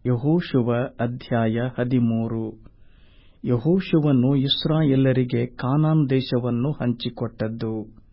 ಯೆಹೋಶುವ ಅಧ್ಯಾಯ ಹದಿಮೂರು ಯೆಹೋಶುವನು ಇಸ್ರಾಯೇಲರಿಗೆ ಕಾನಾನ್ ದೇಶವನ್ನು ಹಂಚಿಕೊಟ್ಟದ್ದು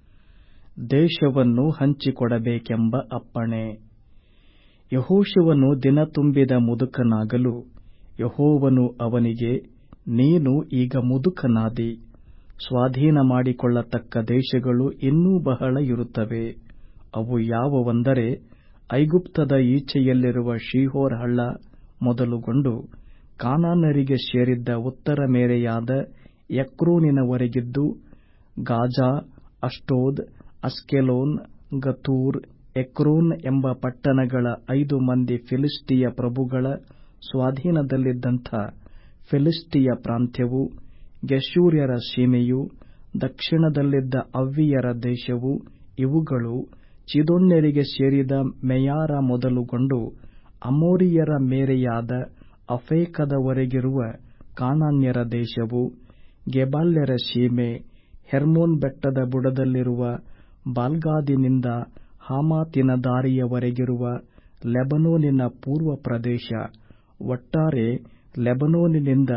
ದೇಶವನ್ನು ಹಂಚಿಕೊಡಬೇಕೆಂಬ ಅಪ್ಪಣೆ ಯೆಹೋಶುವನು ದಿನತುಂಬಿದ ಮುದುಕನಾಗಲು ಯೆಹೋವನು ಅವನಿಗೆ ನೀನು ಈಗ ಮುದುಕನಾದಿ ಸ್ವಾಧೀನ ಮಾಡಿಕೊಳ್ಳತಕ್ಕ ದೇಶಗಳು ಇನ್ನೂ ಬಹಳ ಇರುತ್ತವೆ ಅವು ಯಾವುವೆಂದರೆ ಐಗುಪ್ತದ ಈಚೆಯಲ್ಲಿರುವ ಶೀಹೋರ್ ಹಳ್ಳ ಮೊದಲುಗೊಂಡು ಕಾನಾನ್ಯರಿಗೆ ಸೇರಿದ್ದ ಉತ್ತರ ಮೇರೆಯಾದ ಎಕ್ರೋನಿನವರೆಗಿದ್ದು ಗಾಜಾ ಅಷ್ಟೋದ್ ಅಷ್ಕೆಲೋನ್ ಗತೂರ್ ಎಕ್ರೋನ್ ಎಂಬ ಪಟ್ಟಣಗಳ ಐದು ಮಂದಿ ಫಿಲಿಷ್ಟಿಯ ಪ್ರಭುಗಳ ಸ್ವಾಧೀನದಲ್ಲಿದ್ದಂಥ ಫಿಲಿಷ್ಟಿಯ ಪ್ರಾಂತ್ಯವೂ ಗೆಷೂರ್ಯರ ಸೀಮೆಯೂ ದಕ್ಷಿಣದಲ್ಲಿದ್ದ ಅವ್ವಿಯರ ದೇಶವೂ ಇವುಗಳು ಚೀದೋನ್ಯರಿಗೆ ಸೇರಿದ ಮೆಯಾರ ಮೊದಲುಗೊಂಡು ಅಮೋರಿಯರ ಮೇರೆಯಾದ ಅಫೇಕದವರೆಗಿರುವ ಕಾನಾನ್ಯರ ದೇಶವೂ ಗೆಬಾಲ್ಯರ ಸೀಮೆ ಹೆರ್ಮೋನ್ ಬೆಟ್ಟದ ಬುಡದಲ್ಲಿರುವ ಬಾಲ್ಗಾದಿನಿಂದ ಹಾಮಾತಿನ ದಾರಿಯವರೆಗಿರುವ ಲೆಬನೋನಿನ ಪೂರ್ವ ಪ್ರದೇಶ ಒಟ್ಟಾರೆ ಲೆಬನೋನಿನಿಂದ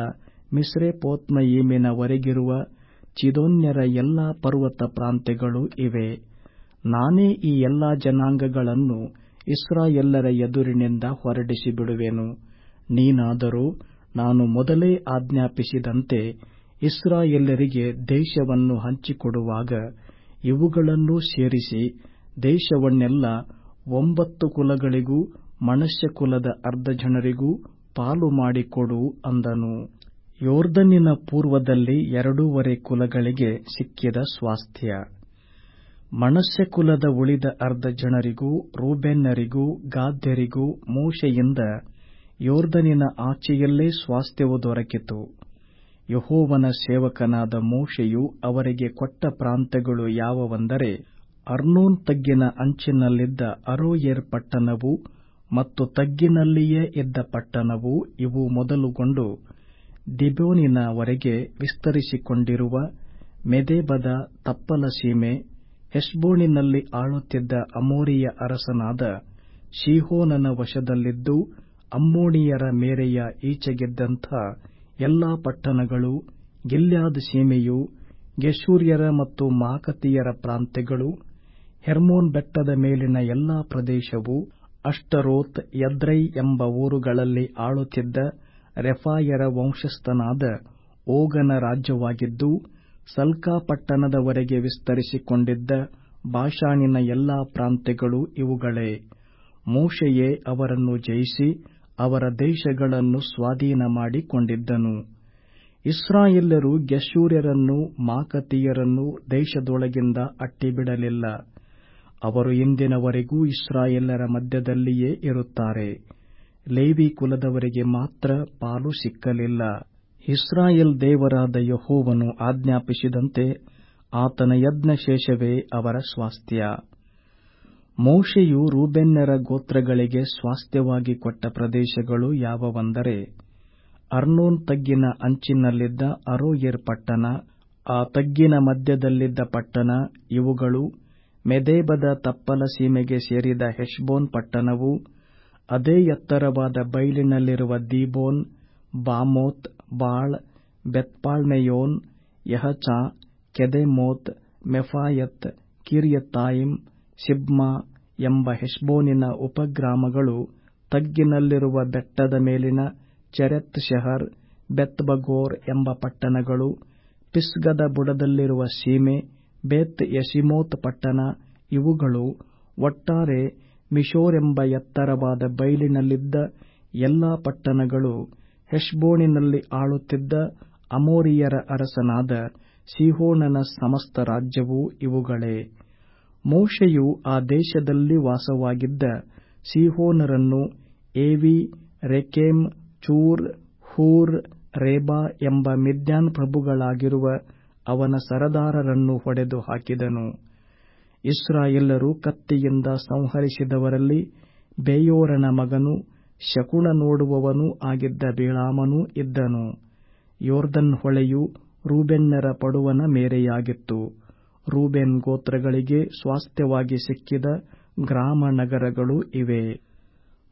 ಮಿಸ್ರೆಪೋತ್ಮಯೀಮಿನವರೆಗಿರುವ ಚೀದೋನ್ಯರ ಎಲ್ಲಾ ಪರ್ವತ ಪ್ರಾಂತ್ಯಗಳು ಇವೆ ನಾನೇ ಈ ಎಲ್ಲಾ ಜನಾಂಗಗಳನ್ನು ಇಸ್ರಾಯೇಲ್ಯರ ಎದುರಿನಿಂದ ಹೊರಡಿಸಿಬಿಡುವೆನು ನೀನಾದರೋ ನಾನು ಮೊದಲೇ ಆಜ್ಞಾಪಿಸಿದಂತೆ ಇಸ್ರಾಯೇಲ್ಯರಿಗೆ ದೇಶವನ್ನು ಹಂಚಿಕೊಡುವಾಗ ಇವುಗಳನ್ನೂ ಸೇರಿಸಿ ದೇಶವನ್ನೆಲ್ಲ ಒಂಬತ್ತು ಕುಲಗಳಿಗೂ ಮನುಷ್ಯ ಕುಲದ ಅರ್ಧ ಜನರಿಗೂ ಪಾಲು ಮಾಡಿಕೊಡು ಅಂದನು ಯೋರ್ದನಿನ ಪೂರ್ವದಲ್ಲಿ ಎರಡೂವರೆ ಕುಲಗಳಿಗೆ ಸಿಕ್ಕಿದ ಸ್ವಾಸ್ಥ್ಯ ಮನುಷ್ಯ ಕುಲದ ಉಳಿದ ಅರ್ಧ ಜನರಿಗೂ ರೂಬೇನ್ಯರಿಗೂ ಗಾದ್ಯರಿಗೂ ಮೋಶೆಯಿಂದ ಯೋರ್ದನಿನ ಆಚೆಯಲ್ಲೇ ಸ್ವಾಸ್ಥ್ಯವು ದೊರಕಿತು ಯೆಹೋವನ ಸೇವಕನಾದ ಮೋಶೆಯು ಅವರಿಗೆ ಕೊಟ್ಟ ಪ್ರಾಂತ್ಯಗಳು ಯಾವುವೆಂದರೆ ಅರ್ನೋನ್ ತಗ್ಗಿನ ಅಂಚಿನಲ್ಲಿದ್ದ ಅರೋಯೇರ್ ಪಟ್ಟಣವೂ ಮತ್ತು ತಗ್ಗಿನಲ್ಲಿಯೇ ಇದ್ದ ಪಟ್ಟಣವೂ ಇವು ಮೊದಲುಗೊಂಡು ದಿಬೋನಿನವರೆಗೆ ವಿಸ್ತರಿಸಿಕೊಂಡಿರುವ ಮೆದೆಬದ ತಪ್ಪಲ ಸೀಮೆ ಹೆಷ್ಬೋನಿನಲ್ಲಿ ಆಳುತ್ತಿದ್ದ ಅಮೋರಿಯ ಅರಸನಾದ ಶೀಹೋನನ ವಶದಲ್ಲಿದ್ದು ಅಮ್ಮೋನಿಯರ ಮೇರೆಯ ಈಚೆಗಿದ್ದಂಥ ಎಲ್ಲಾ ಪಟ್ಟಣಗಳು ಗಿಲ್ಯಾದ್ ಸೀಮೆಯೂ ಗೆಷೂರ್ಯರ ಮತ್ತು ಮಾಕತಿಯರ ಪ್ರಾಂತ್ಯಗಳು ಹೆರ್ಮೋನ್ ಬೆಟ್ಟದ ಮೇಲಿನ ಎಲ್ಲಾ ಪ್ರದೇಶವೂ ಅಷ್ಟರೋತ್ ಎದ್ರೈ ಎಂಬ ಊರುಗಳಲ್ಲಿ ಆಳುತ್ತಿದ್ದ ರೆಫಾಯರ ವಂಶಸ್ಥನಾದ ಓಗನ ರಾಜ್ಯವಾಗಿದ್ದು ಸಲ್ಕಾ ಪಟ್ಟಣದವರೆಗೆ ವಿಸ್ತರಿಸಿಕೊಂಡಿದ್ದ ಬಾಷಾನಿನ ಎಲ್ಲಾ ಪ್ರಾಂತ್ಯಗಳು ಇವುಗಳೇ ಮೋಶೆಯೇ ಅವರನ್ನು ಜಯಿಸಿ ಅವರ ದೇಶಗಳನ್ನು ಸ್ವಾಧೀನ ಮಾಡಿಕೊಂಡಿದ್ದನು ಇಸ್ರಾಯೇಲ್ಯರು ಗೆಷೂರ್ಯರನ್ನೂ ಮಾಕತಿಯರನ್ನೂ ದೇಶದೊಳಗಿಂದ ಅಟ್ಟಿಬಿಡಲಿಲ್ಲ ಅವರು ಇಂದಿನವರೆಗೂ ಇಸ್ರಾಯೇಲ್ಯರ ಮಧ್ಯದಲ್ಲಿಯೇ ಇರುತ್ತಾರೆ ಲೇವಿ ಕುಲದವರಿಗೆ ಮಾತ್ರ ಪಾಲು ಸಿಕ್ಕಲಿಲ್ಲ ಇಸ್ರಾಯೇಲ್ ದೇವರಾದ ಯೆಹೋವನು ಆಜ್ಞಾಪಿಸಿದಂತೆ ಆತನ ಯಜ್ಞಶೇಷವೇ ಅವರ ಸ್ವಾಸ್ಥ್ಯ ಮೋಶೆಯು ರೂಬೇನ್ಯರ ಗೋತ್ರಗಳಿಗೆ ಸ್ವಾಸ್ಥ್ಯವಾಗಿ ಕೊಟ್ಟ ಪ್ರದೇಶಗಳು ಯಾವುವೆಂದರೆ ಅರ್ನೋನ್ ತಗ್ಗಿನ ಅಂಚಿನಲ್ಲಿದ್ದ ಅರೋಯೇರ್ ಪಟ್ಟಣ ಆ ತಗ್ಗಿನ ಮಧ್ಯದಲ್ಲಿದ್ದ ಪಟ್ಟಣ ಇವುಗಳು ಮೆದೆಬದ ತಪ್ಪಲ ಸೀಮೆಗೆ ಸೇರಿದ ಹೆಷ್ಬೋನ್ ಪಟ್ಟಣವೂ ಅದೇ ಎತ್ತರವಾದ ಬೈಲಿನಲ್ಲಿರುವ ದೀಬೋನ್ ಬಾಮೋತ್ ಬಾಳ್ ಬೆತ್ಪಾಳ್ಮೆಯೋನ್ ಯಹಚ ಕೆದೆಮೋತ್ ಮೆಫಾಯತ್ ಕಿರ್ಯತಾಯಿಮ್ ಸಿಬ್ಮಾ ಎಂಬ ಹೆಷ್ಬೋನಿನ ಉಪಗ್ರಾಮಗಳು ತಗ್ಗಿನಲ್ಲಿರುವ ಬೆಟ್ಟದ ಮೇಲಿನ ಚೆರೆತ್ ಶೆಹರ್ ಬೆತ್ಬಗೋರ್ ಎಂಬ ಪಟ್ಟಣಗಳು ಪಿಸ್ಗದ ಬುಡದಲ್ಲಿರುವ ಸೀಮೆ ಬೇತ್ ಯಶಿಮೋತ್ ಪಟ್ಟಣ ಇವುಗಳು ಒಟ್ಟಾರೆ ಮಿಶೋರೆಂಬ ಎತ್ತರವಾದ ಬೈಲಿನಲ್ಲಿದ್ದ ಎಲ್ಲಾ ಪಟ್ಟಣಗಳು ಹೆಷ್ಬೋನಿನಲ್ಲಿ ಆಳುತ್ತಿದ್ದ ಅಮೋರಿಯರ ಅರಸನಾದ ಸೀಹೋನನ ಸಮಸ್ತ ರಾಜ್ಯವೂ ಇವುಗಳೇ ಮೋಶೆಯು ಆ ದೇಶದಲ್ಲಿ ವಾಸವಾಗಿದ್ದ ಸೀಹೋನರನ್ನು ಏವಿ ರೆಕೆಮ್ ಚೂರ್ ಹೂರ್ ರೇಬಾ ಎಂಬ ಮಿದ್ಯಾನ್ ಪ್ರಭುಗಳಾಗಿರುವ ಅವನ ಸರದಾರರನ್ನು ಹೊಡೆದು ಹಾಕಿದನು ಇಸ್ರಾಯೇಲ್ಯರು ಕತ್ತಿಯಿಂದ ಸಂಹರಿಸಿದವರಲ್ಲಿ ಬೇಯೋರನ ಮಗನೂ ಶಕುನ ನೋಡುವವನೂ ಆಗಿದ್ದ ಬಿಳಾಮನೂ ಇದ್ದನು ಯೋರ್ದನ್ ಹೊಳೆಯು ರೂಬೇನ್ಯರ ಪಡುವನ ಮೇರೆಯಾಗಿತ್ತು ರೂಬೇನ್ ಗೋತ್ರಗಳಿಗೆ ಸ್ವಾಸ್ಥ್ಯವಾಗಿ ಸಿಕ್ಕಿದ ಗ್ರಾಮ ನಗರಗಳು ಇವೆ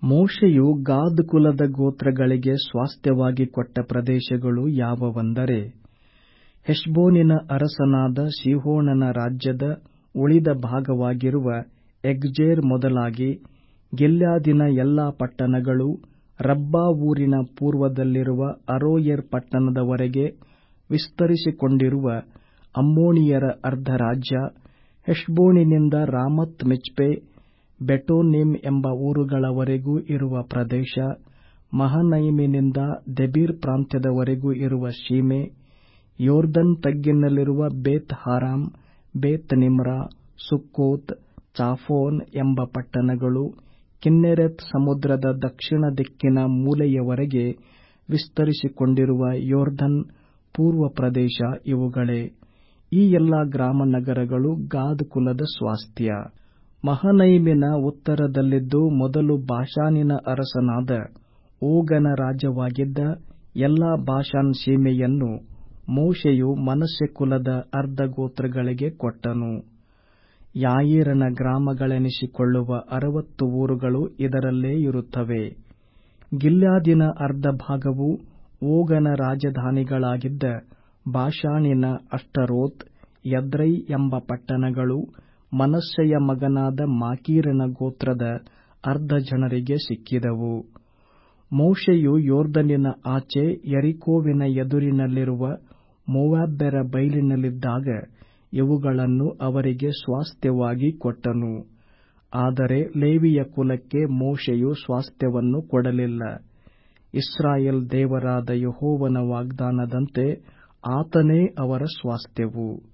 ಮೋಶೆಯು ಗಾದ್ ಕುಲದ ಗೋತ್ರಗಳಿಗೆ ಸ್ವಾಸ್ಥ್ಯವಾಗಿ ಕೊಟ್ಟ ಪ್ರದೇಶಗಳು ಯಾವುವೆಂದರೆ ಹೆಷ್ಬೋನಿನ ಅರಸನಾದ ಸೀಹೋನನ ರಾಜ್ಯದ ಉಳಿದ ಭಾಗವಾಗಿರುವ ಎಗ್ಜೇರ್ ಮೊದಲಾಗಿ ಗಿಲ್ಯಾದಿನ ಎಲ್ಲಾ ಪಟ್ಟಣಗಳು ರಬ್ಬಾ ಊರಿನ ಪೂರ್ವದಲ್ಲಿರುವ ಅರೋಯೇರ್ ಪಟ್ಟಣದವರೆಗೆ ವಿಸ್ತರಿಸಿಕೊಂಡಿರುವ ಅಮ್ಮೋನಿಯರ ಅರ್ಧ ರಾಜ್ಯ ಹೆಷ್ಬೋನಿನಿಂದ ರಾಮತ್ ಮಿಚ್ಪೆ ಬೆಟೋನಿಮ್ ಎಂಬ ಊರುಗಳವರೆಗೂ ಇರುವ ಪ್ರದೇಶ ಮಹನಯಿಮಿನಿಂದ ದೆಬೀರ್ ಪ್ರಾಂತ್ಯದವರೆಗೂ ಇರುವ ಸೀಮೆ ಯೋರ್ದನ್ ತಗ್ಗಿನಲ್ಲಿರುವ ಬೇತ್ ಹಾರಾಮ್ ಬೇತ್ ನಿಮ್ರಾ ಸುಕ್ಕೋತ್ ಚಾಫೋನ್ ಎಂಬ ಪಟ್ಟಣಗಳು ಕಿನ್ನೆರೆತ್ ಸಮುದ್ರದ ದಕ್ಷಿಣ ದಿಕ್ಕಿನ ಮೂಲೆಯವರೆಗೆ ವಿಸ್ತರಿಸಿಕೊಂಡಿರುವ ಯೋರ್ದನ್ ಪೂರ್ವ ಪ್ರದೇಶ ಇವುಗಳೇ ಈ ಎಲ್ಲಾ ಗ್ರಾಮ ನಗರಗಳು ಗಾದ್ ಕುಲದ ಸ್ವಾಸ್ಥ್ಯ ಮಹನಯಿಮಿನ ಉತ್ತರದಲ್ಲಿದ್ದು ಮೊದಲು ಬಾಷಾನಿನ ಅರಸನಾದ ಓಗನ ರಾಜ್ಯವಾಗಿದ್ದ ಎಲ್ಲಾ ಬಾಷಾನ್ ಸೀಮೆಯನ್ನು ಮೋಶೆಯು ಮನಸ್ಸೆ ಕುಲದ ಅರ್ಧ ಗೋತ್ರಗಳಿಗೆ ಕೊಟ್ಟನು ಯಾಯೀರನ ಗ್ರಾಮಗಳೆನಿಸಿಕೊಳ್ಳುವ ಅರವತ್ತು ಊರುಗಳು ಇದರಲ್ಲೇ ಇರುತ್ತವೆ ಗಿಲ್ಯಾದಿನ ಅರ್ಧ ಭಾಗವು ಓಗನ ರಾಜಧಾನಿಗಳಾಗಿದ್ದ ಬಾಷಾನಿನ ಅಷ್ಟರೋತ್ ಎದ್ರೈ ಎಂಬ ಪಟ್ಟಣಗಳು ಮನಸ್ಸೆಯ ಮಗನಾದ ಮಾಕೀರನ ಗೋತ್ರದ ಅರ್ಧ ಜನರಿಗೆ ಸಿಕ್ಕಿದವು ಮೋಶೆಯು ಯೋರ್ದನಿನ ಆಚೆ ಯರಿಕೋವಿನ ಎದುರಿನಲ್ಲಿರುವ ಮೋವಾಬ್ಯರ ಬೈಲಿನಲ್ಲಿದ್ದಾಗ ಇವುಗಳನ್ನು ಅವರಿಗೆ ಸ್ವಾಸ್ಥ್ಯವಾಗಿ ಕೊಟ್ಟನು ಆದರೆ ಲೇವಿಯ ಕುಲಕ್ಕೆ ಮೋಶೆಯು ಸ್ವಾಸ್ಥ್ಯವನ್ನು ಕೊಡಲಿಲ್ಲ ಇಸ್ರಾಯೇಲ್ ದೇವರಾದ ಯೆಹೋವನ ವಾಗ್ದಾನದಂತೆ ಆತನೇ ಅವರ ಸ್ವಾಸ್ಥ್ಯವು